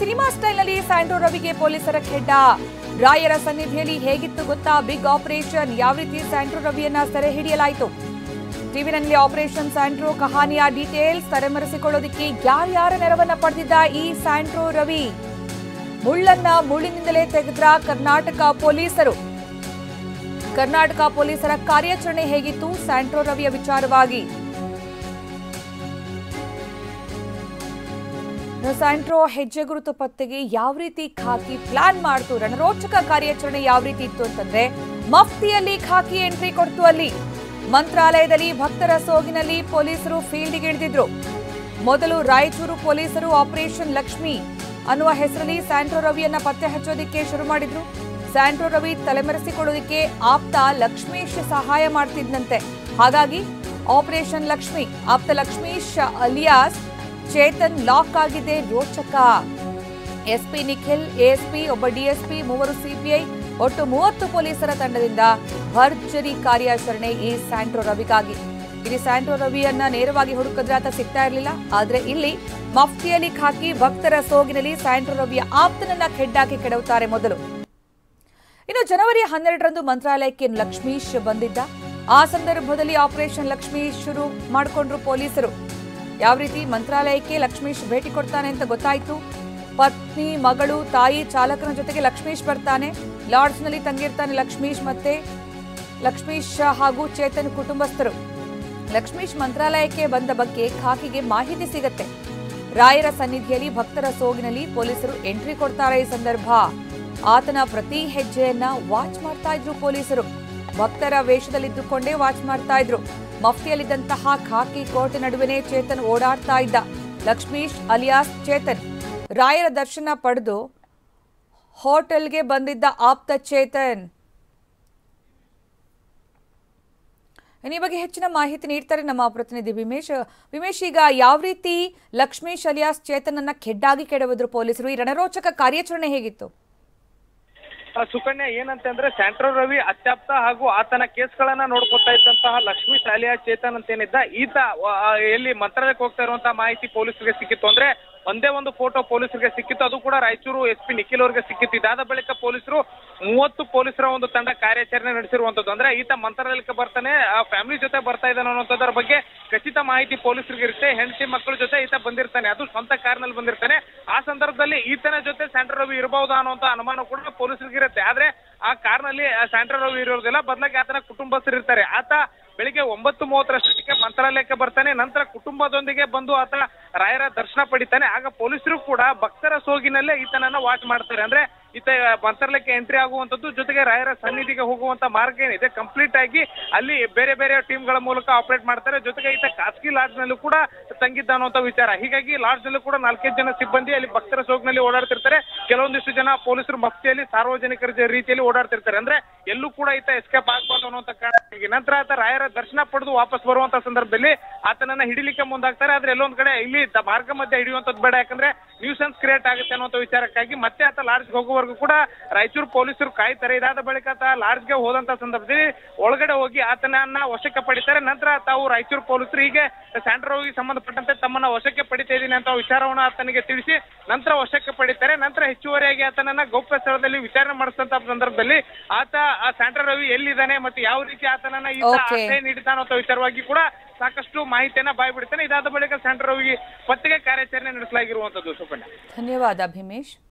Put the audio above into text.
Cinema ಸ್ಟೈಲ್ನಲ್ಲಿ ಸ್ಯಾಂಡ್ರೋ ರವಿಗೆ ಪೊಲೀಸರ ಖೆಡ್ಡ ರಾಯರ ಸನ್ನಿಧಿಯಲ್ಲಿ ಹೇಗಿತ್ತು ಗೊತ್ತಾ ಬಿಗ್ ಆಪರೇಷನ್ ಯಾವ ರೀತಿ ಸ್ಯಾಂಡ್ರೋ ರವಿಯನ್ನ ಸೆರೆ ಹಿಡಿಯಲಾಯಿತು ಟಿವಿನಲ್ಲಿ ಆಪರೇಷನ್ ಸ್ಯಾಂಡ್ರೋ ಕಹಾನಿಯ ಡೀಟೇಲ್ಸ್ ತಲೆಮರೆಸಿಕೊಳ್ಳೋದಕ್ಕೆ ಯಾರ್ಯಾರ ನೆರವನ್ನ ಪಡೆದಿದ್ದ ಈ ಸ್ಯಾಂಡ್ರೋ ರವಿ ಮುಳ್ಳನ್ನ ಮುಳ್ಳಿನಿಂದಲೇ ತೆಗೆದ್ರ ಕರ್ನಾಟಕ ಪೊಲೀಸರು ಕರ್ನಾಟಕ ಪೊಲೀಸರ ಕಾರ್ಯಾಚರಣೆ ಹೇಗಿತ್ತು ಸ್ಯಾಂಟ್ರೋ ರವಿಯ ವಿಚಾರವಾಗಿ ಸ್ಯಾಂಟ್ರೋ ಹೆಜ್ಜೆ ಗುರುತು ಪತ್ತೆಗೆ ಯಾವ ರೀತಿ ಖಾಕಿ ಪ್ಲಾನ್ ಮಾಡ್ತು ರಣರೋಚಕ ಕಾರ್ಯಾಚರಣೆ ಯಾವ ರೀತಿ ಇತ್ತು ಅಂತಂದ್ರೆ ಮಫ್ತಿಯಲ್ಲಿ ಖಾಕಿ ಎಂಟ್ರಿ ಕೊಡ್ತು ಅಲ್ಲಿ ಮಂತ್ರಾಲಯದಲ್ಲಿ ಭಕ್ತರ ಸೋಗಿನಲ್ಲಿ ಪೊಲೀಸರು ಫೀಲ್ಡ್ಗೆ ಇಳಿದಿದ್ರು ಮೊದಲು ರಾಯಚೂರು ಪೊಲೀಸರು ಆಪರೇಷನ್ ಲಕ್ಷ್ಮಿ ಅನ್ನುವ ಹೆಸರಲ್ಲಿ ಸ್ಯಾಂಟ್ರೋ ರವಿಯನ್ನ ಪತ್ತೆ ಹಚ್ಚೋದಿಕ್ಕೆ ಶುರು ಮಾಡಿದ್ರು ಸ್ಯಾಂಟ್ರೋ ರವಿ ತಲೆಮರೆಸಿಕೊಳ್ಳೋದಿಕ್ಕೆ ಆಪ್ತ ಲಕ್ಷ್ಮೀಶ್ ಸಹಾಯ ಮಾಡ್ತಿದ್ದಂತೆ ಹಾಗಾಗಿ ಆಪರೇಷನ್ ಲಕ್ಷ್ಮಿ ಆಪ್ತ ಲಕ್ಷ್ಮೀಶ್ ಅಲಿಯಾಸ್ ಚೇತನ್ ಲಾಕ್ ಆಗಿದೆ ರೋಚಕ ಎಸ್ಪಿ ನಿಖಿಲ್ ಎಎಸ್ಪಿ ಒಬ್ಬ ಡಿಎಸ್ಪಿ ಮೂವರು ಸಿಪಿಐ ಒಟ್ಟು ಮೂವತ್ತು ಪೊಲೀಸರ ತಂಡದಿಂದ ಭರ್ಜರಿ ಕಾರ್ಯಾಚರಣೆ ಈ ಸ್ಯಾಂಟ್ರೋ ರವಿಗಾಗಿ ಇಲ್ಲಿ ಸ್ಯಾಂಟ್ರೋ ರವಿಯನ್ನ ನೇರವಾಗಿ ಹುಡುಕಿದ್ರೆ ಆತ ಸಿಗ್ತಾ ಇರಲಿಲ್ಲ ಆದ್ರೆ ಇಲ್ಲಿ ಮಫ್ತಿಯಲ್ಲಿ ಖಾಕಿ ಭಕ್ತರ ಸೋಗಿನಲ್ಲಿ ಸ್ಯಾಂಟ್ರೋ ರವಿಯ ಆಪ್ತನನ್ನ ಖೆಡ್ಡಾಕಿ ಕೆಡವುತ್ತಾರೆ ಮೊದಲು ಇನ್ನು ಜನವರಿ ಹನ್ನೆರಡರಂದು ಮಂತ್ರಾಲಯಕ್ಕೆ ಲಕ್ಷ್ಮೀಶ್ ಬಂದಿದ್ದ ಆ ಸಂದರ್ಭದಲ್ಲಿ ಆಪರೇಷನ್ ಲಕ್ಷ್ಮೀಶ್ ಶುರು ಮಾಡಿಕೊಂಡ್ರು ಪೊಲೀಸರು ಯಾವ ರೀತಿ ಮಂತ್ರಾಲಯಕ್ಕೆ ಲಕ್ಷ್ಮೀಶ್ ಭೇಟಿ ಕೊಡ್ತಾನೆ ಅಂತ ಗೊತ್ತಾಯ್ತು ಪತ್ನಿ ಮಗಳು ತಾಯಿ ಚಾಲಕನ ಜೊತೆಗೆ ಲಕ್ಷ್ಮೀಶ್ ಬರ್ತಾನೆ ಲಾಡ್ಜ್ನಲ್ಲಿ ತಂಗಿರ್ತಾನೆ ಲಕ್ಷ್ಮೀಶ್ ಮತ್ತೆ ಲಕ್ಷ್ಮೀಶ್ ಹಾಗೂ ಚೇತನ್ ಕುಟುಂಬಸ್ಥರು ಲಕ್ಷ್ಮೀಶ್ ಮಂತ್ರಾಲಯಕ್ಕೆ ಬಂದ ಬಗ್ಗೆ ಖಾಕಿಗೆ ಮಾಹಿತಿ ಸಿಗತ್ತೆ ರಾಯರ ಸನ್ನಿಧಿಯಲ್ಲಿ ಭಕ್ತರ ಸೋಗಿನಲ್ಲಿ ಪೊಲೀಸರು ಎಂಟ್ರಿ ಕೊಡ್ತಾರೆ ಈ ಸಂದರ್ಭ ಆತನ ಪ್ರತಿ ಹೆಜ್ಜೆಯನ್ನ ವಾಚ್ ಮಾಡ್ತಾ ಇದ್ರು ಪೊಲೀಸರು ಭಕ್ತರ ವೇಷದಲ್ಲಿದ್ದುಕೊಂಡೇ ವಾಚ್ ಮಾಡ್ತಾ ಇದ್ರು ಮಫ್ತಿಯಲ್ಲಿದ್ದಂತಹ ಖಾಕಿ ಕೋಟೆ ನಡುವೆನೇ ಚೇತನ್ ಓಡಾಡ್ತಾ ಇದ್ದ ಲಕ್ಷ್ಮೀಶ್ ಅಲಿಯಾಸ್ ಚೇತನ್ ರಾಯರ ದರ್ಶನ ಪಡೆದು ಹೋಟೆಲ್ಗೆ ಬಂದಿದ್ದ ಆಪ್ತ ಚೇತನ್ ಇನ್ನು ಈ ಬಗ್ಗೆ ಹೆಚ್ಚಿನ ಮಾಹಿತಿ ನೀಡ್ತಾರೆ ನಮ್ಮ ಪ್ರತಿನಿಧಿ ವಿಮೇಶ್ ವಿಮೇಶ್ ಈಗ ಯಾವ ರೀತಿ ಲಕ್ಷ್ಮೀಶ್ ಅಲಿಯಾಸ್ ಚೇತನನ್ನ ಖೆಡ್ಡಾಗಿ ಕೆಡವಿದ್ರು ಪೊಲೀಸರು ಈ ರಣರೋಚಕ ಕಾರ್ಯಾಚರಣೆ ಹೇಗಿತ್ತು ಆ, ಸುಕನ್ಯಾ ಏನಂತಂದ್ರೆ ಸ್ಯಾಂಟ್ರೋ ರವಿ ಅತ್ಯಾಪ್ತ ಹಾಗೂ ಆತನ ಕೇಸ್ಗಳನ್ನ ನೋಡ್ಕೊತಾ ಇದ್ದಂತಹ ಲಕ್ಷ್ಮೀ ಶಾಲಿಯಾ ಚೇತನ್ ಅಂತ ಏನಿದ್ದ ಈತ ಆ, ಎಲ್ಲಿ ಮಂತ್ರಾಲಯಕ್ಕೆ ಹೋಗ್ತಾ ಇರುವಂತಹ ಮಾಹಿತಿ ಪೊಲೀಸರಿಗೆ ಸಿಕ್ಕಿತ್ತು ಅಂದ್ರೆ ಒಂದೇ ಒಂದು ಫೋಟೋ ಪೊಲೀಸರಿಗೆ ಸಿಕ್ಕಿತ್ತು ಅದು ಕೂಡ ರಾಯಚೂರು ಎಸ್ ಪಿ ನಿಖಿಲ್ ಅವರಿಗೆ ಸಿಕ್ಕಿತ್ತು ಇದಾದ ಬಳಿಕ ಪೊಲೀಸರು ಮೂವತ್ತು ಪೊಲೀಸರ ಒಂದು ತಂಡ ಕಾರ್ಯಾಚರಣೆ ನಡೆಸಿರುವಂತದ್ದು ಅಂದ್ರೆ ಈತ ಮಂತ್ರಾಲಯಕ್ಕೆ ಬರ್ತಾನೆ ಆ ಫ್ಯಾಮಿಲಿ ಜೊತೆ ಬರ್ತಾ ಇದ್ದಾನೆ ಅನ್ನೋಂಥದ್ರ ಬಗ್ಗೆ ಖಚಿತ ಮಾಹಿತಿ ಪೊಲೀಸರಿಗೆ ಇರುತ್ತೆ ಹೆಂಡತಿ ಮಕ್ಕಳ ಜೊತೆ ಈತ ಬಂದಿರ್ತಾನೆ ಅದು ಸ್ವಂತ ಕಾರ್ನಲ್ಲಿ ಬಂದಿರ್ತಾನೆ ಆ ಸಂದರ್ಭದಲ್ಲಿ ಈತನ ಜೊತೆ ಸ್ಯಾಂಟ್ರೋ ರವಿ ಇರಬಹುದಾ ಅನ್ನುವಂತ ಅನುಮಾನ ಕೂಡ ಪೊಲೀಸರಿಗೆ ಇರುತ್ತೆ ಆದ್ರೆ ಆ ಕಾರ್ನಲ್ಲಿ ಸ್ಯಾಂಟ್ರೋ ರವಿ ಇರೋದಿಲ್ಲ ಬದಲಾಗಿ ಆತನ ಕುಟುಂಬಸ್ಥರು ಇರ್ತಾರೆ ಆತ ಬೆಳಿಗ್ಗೆ ಒಂಬತ್ತು ಮೂವತ್ತರಷ್ಟಕ್ಕೆ ಮಂತ್ರಾಲಯಕ್ಕೆ ಬರ್ತಾನೆ ನಂತರ ಕುಟುಂಬದೊಂದಿಗೆ ಬಂದು ಆತ ರಾಯರ ದರ್ಶನ ಪಡಿತಾನೆ ಆಗ ಪೊಲೀಸರು ಕೂಡ ಭಕ್ತರ ಸೋಗಿನಲ್ಲೇ ಈತನನ್ನ ವಾಚ್ ಮಾಡ್ತಾರೆ ಅಂದ್ರೆ ಈತ ಮಂತ್ರಾಲಯಕ್ಕೆ ಎಂಟ್ರಿ ಆಗುವಂತದ್ದು ಜೊತೆಗೆ ರಾಯರ ಸನ್ನಿಧಿಗೆ ಹೋಗುವಂತ ಮಾರ್ಗ ಏನಿದೆ ಕಂಪ್ಲೀಟ್ ಆಗಿ ಅಲ್ಲಿ ಬೇರೆ ಬೇರೆ ಟೀಮ್ಗಳ ಮೂಲಕ ಆಪರೇಟ್ ಮಾಡ್ತಾರೆ ಜೊತೆಗೆ ಈತ ಖಾಸಗಿ ಲಾಡ್ಜ್ ನಲ್ಲೂ ಕೂಡ ತಂಗಿದ್ದ ಅನ್ನುವಂತ ವಿಚಾರ ಹೀಗಾಗಿ ಲಾಡ್ಜ್ ನಲ್ಲೂ ಕೂಡ ನಾಲ್ಕೈದು ಜನ ಸಿಬ್ಬಂದಿ ಅಲ್ಲಿ ಭಕ್ತರ ಸೋಗಿನಲ್ಲಿ ಓಡಾಡ್ತಿರ್ತಾರೆ ಕೆಲವೊಂದಿಷ್ಟು ಜನ ಪೊಲೀಸರು ಮಫ್ತಿಯಲ್ಲಿ ಸಾರ್ವಜನಿಕರ ಜ- ರೀತಿಯಲ್ಲಿ ಓಡಾಡ್ತಿರ್ತಾರೆ ಅಂದ್ರೆ ಎಲ್ಲೂ ಕೂಡ ಈತ ಎಸ್ಕೇಪ್ ಆಗ್ಬಾರ್ದು ಅನ್ನುವಂತ ಕಾರಣಕ್ಕಾಗಿ ನಂತರ ಆತ ರಾಯರ ದರ್ಶನ ಪಡೆದು ವಾಪಸ್ ಬರುವಂತ ಸಂದರ್ಭದಲ್ಲಿ ಆತನನ್ನ ಹಿಡಿಲಿಕ್ಕೆ ಮುಂದಾಗ್ತಾರೆ ಆದ್ರೆ ಎಲ್ಲೊಂದ್ ಕಡೆ ಇಲ್ಲಿ ದ- ಮಾರ್ಗ ಮಧ್ಯೆ ಹಿಡಿಯುವಂತದ್ದು ಬೇಡ ಯಾಕಂದ್ರೆ ನ್ಯೂಸೆನ್ಸ್ ಕ್ರಿಯೇಟ್ ಆಗುತ್ತೆ ಅನ್ನುವಂತ ವಿಚಾರಕ್ಕಾಗಿ ಮತ್ತೆ ಆತ ಲಾಡ್ಜ್ಗೆ ಹೋಗುವವರೆಗೂ ಕೂಡ ರಾಯಚೂರು ಪೊಲೀಸರು ಕಾಯ್ತಾರೆ ಇದಾದ ಬಳಿಕ ಆತ ಲಾಡ್ಜ್ಗೆ ಹೋದಂತ ಸಂದರ್ಭದಲ್ಲಿ ಒಳಗಡೆ ಹೋಗಿ ಆತನನ್ನ ವಶಕ್ಕೆ ಪಡಿತಾರೆ ನಂತರ ತಾವು ರಾಯಚೂರು ಪೊಲೀಸರು ಹೀಗೆ ಸ್ಯಾಂಟ್ರೋಗಿ ಸಂಬಂಧಪಟ್ಟಂತೆ ತಮ್ಮನ್ನ ವಶಕ್ಕೆ ಪಡಿತಾ ಇದ್ದೀನಿ ಅಂತ ವಿಚಾರವನ್ನ ಆತನಿಗೆ ತಿಳಿಸಿ ನಂತರ ವಶಕ್ಕೆ ಪಡಿತಾರೆ ನಂತರ ಹೆಚ್ಚುವರಿಯಾಗಿ ಆತನನ್ನ ಗೌಪ್ಯ ಸ್ಥಳದಲ್ಲಿ ವಿಚಾರಣೆ ಮಾಡಿಸಿದಂತ ಸಂದರ್ಭದಲ್ಲಿ ಆತ ಆ ಸ್ಯಾಂಟ್ರೋ ರವಿ ಎಲ್ಲಿದ್ದಾನೆ ಮತ್ತೆ ಯಾವ ರೀತಿ ಆತನನ್ನ ಈತ Okay. ಆಶ್ರಯ ನೀಡಿದ್ದಾನೋ ಅಂತ ವಿಚಾರವಾಗಿ ಕೂಡ ಸಾಕಷ್ಟು ಮಾಹಿತಿಯನ್ನ ಬಾಯ್ಬಿಡ್ತಾನೆ ಇದಾದ ಬಳಿಕ ಸ್ಯಾಂಟ್ರೋ ರವಿಗೆ ಪತ್ತೆಗೆ ಕಾರ್ಯಾಚರಣೆ ನಡೆಸಲಾಗಿರುವಂತದ್ದು ಸುಪರ್ಣ ಧನ್ಯವಾದ ಭೀಮೇಶ್